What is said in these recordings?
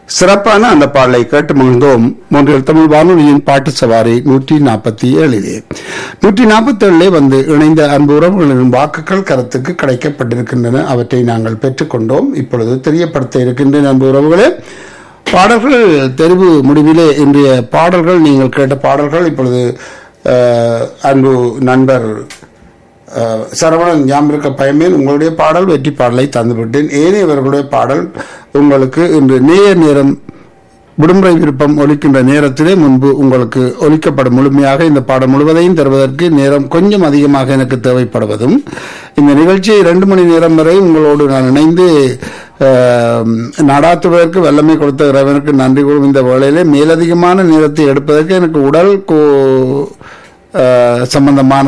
சிறப்பான அந்த பாடலை கேட்டு மகிழ்ந்தோம் மூன்றில் தமிழ் வானொலியின் பாட்டு சவாரி நூற்றி நாற்பத்தி ஏழிலே நூற்றி நாற்பத்தி ஏழிலே வந்து இணைந்த அன்பு உறவுகளின் வாக்குகள் கருத்துக்கு கிடைக்கப்பட்டிருக்கின்றன அவற்றை நாங்கள் பெற்றுக்கொண்டோம் இப்பொழுது தெரியப்படுத்த இருக்கின்றன அன்பு உறவுகளே பாடல்கள் தெரிவு முடிவிலே இன்றைய பாடல்கள் நீங்கள் கேட்ட பாடல்கள் இப்பொழுது அஹ், அன்பு நண்பர் அஹ், சரவணன் ஞாபக பயமேன் உங்களுடைய பாடல் வெற்றி பாடலை தந்துவிட்டேன் ஏனையவர்களுடைய பாடல் உங்களுக்கு இன்று நேய நேரம் விடுமுறை விருப்பம் ஒலிக்கின்ற நேரத்திலே முன்பு உங்களுக்கு ஒலிக்கப்படும் முழுமையாக இந்த பாடம் முழுவதையும் தருவதற்கு நேரம் கொஞ்சம் அதிகமாக எனக்கு தேவைப்படுவதும் இந்த நிகழ்ச்சியை இரண்டு மணி நேரம் வரை உங்களோடு நான் இணைந்து அஹ், நடாத்துவதற்கு வல்லமை கொடுத்த இறைவனுக்கு நன்றி கூறும் இந்த வேளையிலே மேலதிகமான நேரத்தை எடுப்பதற்கு எனக்கு உடல் கோ- அஹ், சம்பந்தமான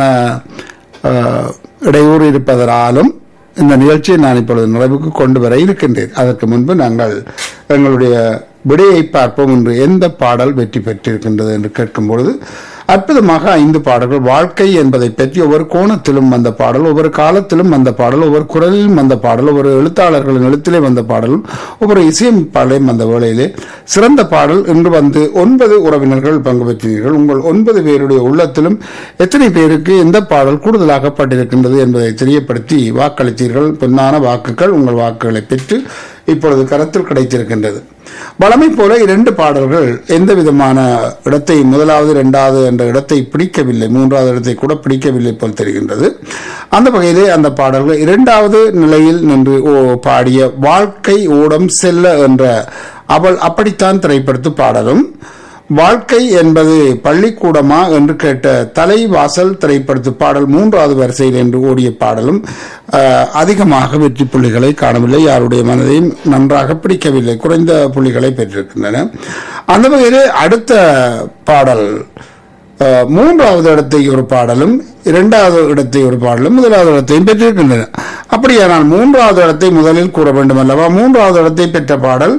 அஹ், இடையூறு இருப்பதனாலும் இந்த நிகழ்ச்சியை நான் இப்பொழுது நிறைவுக்கு கொண்டு வர இருக்கின்றேன் அதற்கு முன்பு நாங்கள் எங்களுடைய விடையை பார்ப்போம் என்று எந்த பாடல் வெற்றி பெற்றிருக்கின்றது என்று கேட்கும் பொழுது அற்புதமாக ஐந்து பாடல்கள் வாழ்க்கை என்பதை பற்றி ஒவ்வொரு கோணத்திலும் வந்த பாடல் ஒவ்வொரு காலத்திலும் வந்த பாடல் ஒவ்வொரு குரலிலும் வந்த பாடல் ஒவ்வொரு எழுத்தாளர்களின் எழுத்திலே வந்த பாடலும் ஒவ்வொரு இசையமைப்பாளையும் வந்த வேளையிலே சிறந்த பாடல் இன்று வந்து ஒன்பது உறவினர்கள் பங்கு பெற்றீர்கள் உங்கள் ஒன்பது பேருடைய உள்ளத்திலும் எத்தனை பேருக்கு எந்த பாடல் கூடுதலாகப்பட்டிருக்கின்றது என்பதை தெரியப்படுத்தி வாக்களித்தீர்கள் பொன்னான வாக்குகள் உங்கள் வாக்குகளை பெற்று இப்பொழுது கரத்தில் கிடைத்திருக்கின்றது வளமை போல இரண்டு பாடல்கள் எந்த விதமான இடத்தை முதலாவது இரண்டாவது என்ற இடத்தை பிடிக்கவில்லை மூன்றாவது இடத்தை கூட பிடிக்கவில்லை போல் தெரிகின்றது அந்த வகையிலே அந்த பாடல்கள் இரண்டாவது நிலையில் நின்று ஓ பாடிய வாழ்க்கை ஓடம் செல்ல என்ற அவள் அப்படித்தான் திரைப்படுத்து பாடலும் வாழ்க்கை என்பது பள்ளிக்கூடமா என்று கேட்ட தலைவாசல் திரைப்படத்து பாடல் மூன்றாவது வரிசையில் என்று ஓடிய பாடலும் அஹ், அதிகமாக வெற்றி புள்ளிகளை காணவில்லை யாருடைய மனதையும் நன்றாக பிடிக்கவில்லை குறைந்த புள்ளிகளை பெற்றிருக்கின்றன அந்த வகையிலே அடுத்த பாடல் அஹ், மூன்றாவது இடத்தை ஒரு பாடலும் இரண்டாவது இடத்தை ஒரு பாடலும் முதலாவது இடத்தையும் பெற்றிருக்கின்றன அப்படியானால் மூன்றாவது இடத்தை முதலில் கூற வேண்டும் அல்லவா மூன்றாவது இடத்தை பெற்ற பாடல்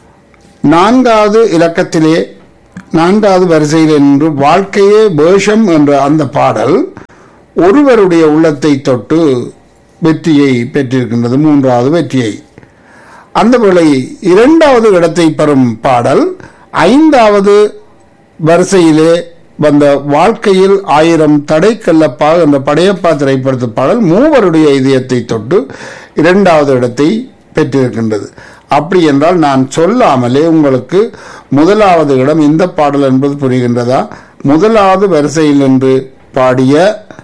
நான்காவது இலக்கத்திலே நான்காவது வரிசையில் என்று வாழ்க்கையே வேஷம் என்ற அந்த பாடல் ஒருவருடைய உள்ளத்தை தொட்டு வெற்றியை பெற்றிருக்கின்றது மூன்றாவது வெற்றியை அந்த வேளை இரண்டாவது இடத்தை பெறும் பாடல் ஐந்தாவது வரிசையிலே வந்த வாழ்க்கையில் ஆயிரம் தடை கல்லப்பா என்ற படையப்பா திரைப்படத்து பாடல் மூவருடைய இதயத்தை தொட்டு இரண்டாவது இடத்தை பெற்றிருக்கின்றது அப்படி என்றால் நான் சொல்லாமலே உங்களுக்கு முதலாவது இடம் இந்த பாடல் என்பது புரிகின்றதா முதலாவது வரிசையில் நின்று பாடிய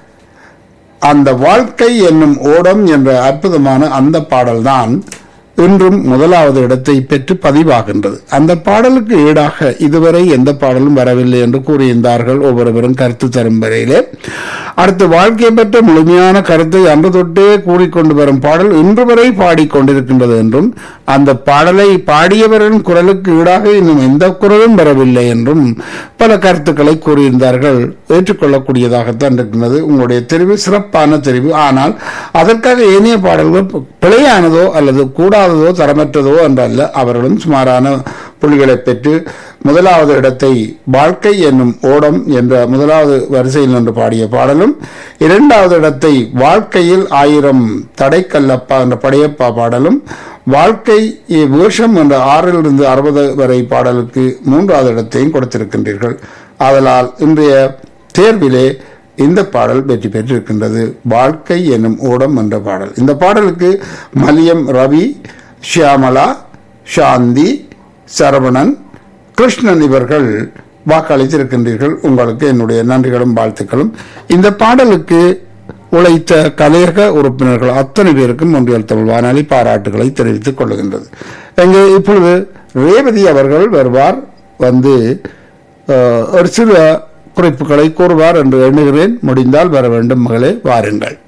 அந்த வாழ்க்கை என்னும் ஓடம் என்ற அற்புதமான அந்த பாடல்தான் இன்றும் முதலாவது இடத்தை பெற்று பதிவாகின்றது அந்த பாடலுக்கு ஈடாக இதுவரை எந்த பாடலும் வரவில்லை என்று கூறியிருந்தார்கள் ஒவ்வொருவரும் கருத்து தரும் வரையிலே அடுத்து வாழ்க்கை பெற்ற முழுமையான கருத்தை அன்று தொட்டே கூறிக்கொண்டு வரும் பாடல் இன்று வரை பாடிக்கொண்டிருக்கின்றது என்றும் அந்த பாடலை பாடியவரின் குரலுக்கு ஈடாக இன்னும் எந்த குரலும் வரவில்லை என்றும் பல கருத்துக்களை கூறியிருந்தார்கள் ஏற்றுக்கொள்ளக்கூடியதாகத்தான் இருக்கின்றது உங்களுடைய தெரிவு சிறப்பான தெரிவு ஆனால் அதற்காக ஏனைய பாடல்கள் பிழையானதோ அல்லது கூடாததோ தரமற்றதோ என்றல்ல அவர்களும் சுமாரான புள்ளிகளை பெற்று முதலாவது இடத்தை வாழ்க்கை என்னும் ஓடம் என்ற முதலாவது வரிசையில் நின்று பாடிய பாடலும் இரண்டாவது இடத்தை வாழ்க்கையில் ஆயிரம் தடைக்கல்லப்பா என்ற படையப்பா பாடலும் வாழ்க்கை வேஷம் என்ற ஆறிலிருந்து அறுபது வரை பாடலுக்கு மூன்றாவது இடத்தையும் கொடுத்திருக்கின்றீர்கள் ஆதலால் இன்றைய தேர்விலே இந்த பாடல் வெற்றி பெற்றிருக்கின்றது வாழ்க்கை என்னும் ஓடம் என்ற பாடல் இந்த பாடலுக்கு மலியம் ரவி ஷியாமலா சாந்தி சரவணன் கிருஷ்ணன் இவர்கள் வாக்களித்திருக்கின்றீர்கள் உங்களுக்கு என்னுடைய நன்றிகளும் வாழ்த்துக்களும் இந்த பாடலுக்கு உழைத்த கலையக உறுப்பினர்கள் அத்தனை பேருக்கும் ஒன்றியல் தமிழ் வானொலி பாராட்டுகளை தெரிவித்துக் கொள்கின்றது எங்கே இப்பொழுது ரேவதி அவர்கள் வருவார் வந்து அஹ், ஒரு சில குறிப்புகளை கூறுவார் என்று எண்ணுகிறேன் முடிந்தால் வர வேண்டும் மகளே வாருங்கள்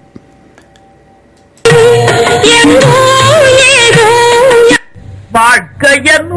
வாழ்க்கை என்னும்